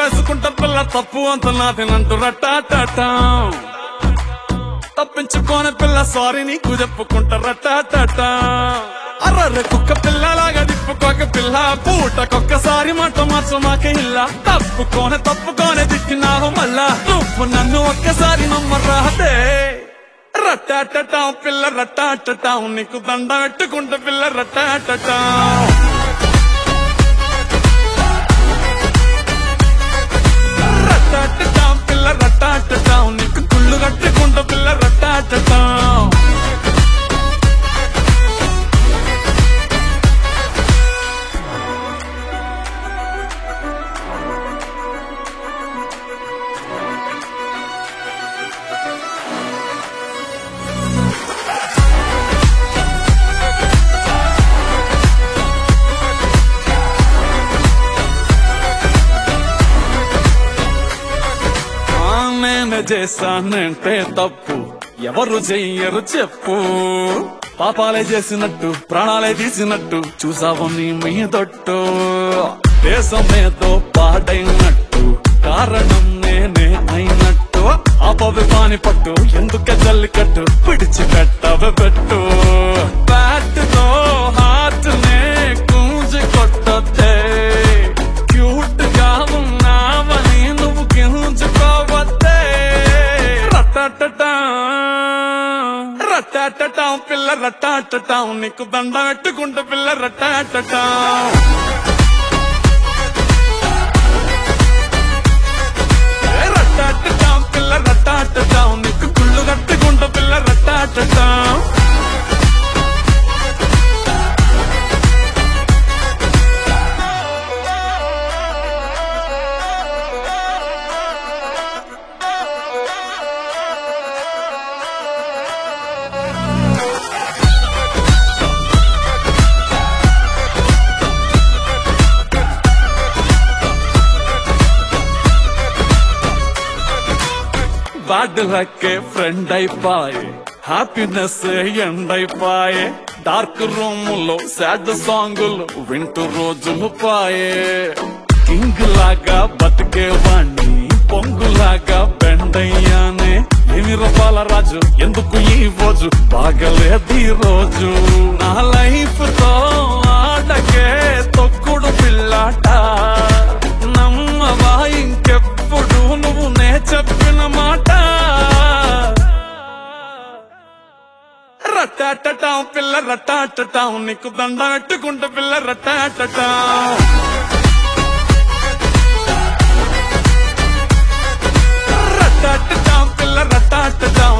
తప్పేసుకుంటా పిల్ల తప్పు అంత నాదేనంటూ రట్టాటా తప్పించుకోని పిల్ల సారీ నీకు చెప్పుకుంటా రట్టాటా అర్రర్రె కుక్క పిల్లలాగా తిప్పుకోక పిల్ల పూటకొక్కసారి మాట మార్చు మాకే ఇల్ల తప్పుకోనే తప్పుకోనే తిట్టినావు మళ్ళా నువ్వు నన్ను ఒక్కసారి నమ్మరాదే రట్టాటటా పిల్ల రట్టాటటా నీకు దండ పెట్టుకుంటా పిల్ల రట్టాటటా రట్టాటటా పిల్ల రట్టాటటా నీకు కుళ్ళు కట్టుకుంటా పిల్ల రట్టాటటా ఆ, నేను చేశానంటే తప్పు ఎవరు చెయ్యరు చెప్పు పాపాలే చేసినట్టు ప్రాణాలే తీసినట్టు చూసావు నీ మీదొట్టు దేశమేదో పాడైనట్టు కారణం నేనే అయినట్టు ఆపవి పాని పట్టు ఎందుకే జల్లికట్టు పిడిచి పెట్టవ పెట్టు బ్యాట్తో హార్ట్ నే కూంజి కొట్టొద్దే క్యూట్ గా ఉన్నావని నువ్వు గింజుకోవద్దే రట్టాటటా రట్టాటటా పిల్ల రట్టాటటా నీకు దండ పెట్టుకుంటా పిల్ల రట్టాటటా ఏ రట్టాటటా పిల్ల రట్టాటటా నీకు కుళ్ళు కట్టుకుంటా పిల్ల రట్టాటటా బ్యాడ్ లక్ ఫ్రెండ్ అయిపోయి హ్యాపీనెస్ ఎండ్ అయిపోయే డార్క్ రూమ్ లో సాడ్ సాంగులు వింటూ రోజులు పాయే కింగ్ లాగా బతికేవాణ్ణి పొంగులాగా బెండ్ అయ్యానే ఏమి రూపాల రాజు ఎందుకు ఈ రోజు బాగలేదు ఈ రోజు నా లైఫ్ తో ఆడకే తొక్కుడు పిల్లాట నమ్మవా ఇంకెప్పుడు నువ్వు నే చెప్పిన మాట రట్టాటటా పిల్ల రట్టాటటా నీకు దండ పెట్టుకుంటా పిల్ల రట్టాటటా రట్టాటటా పిల్ల రట్టాటటా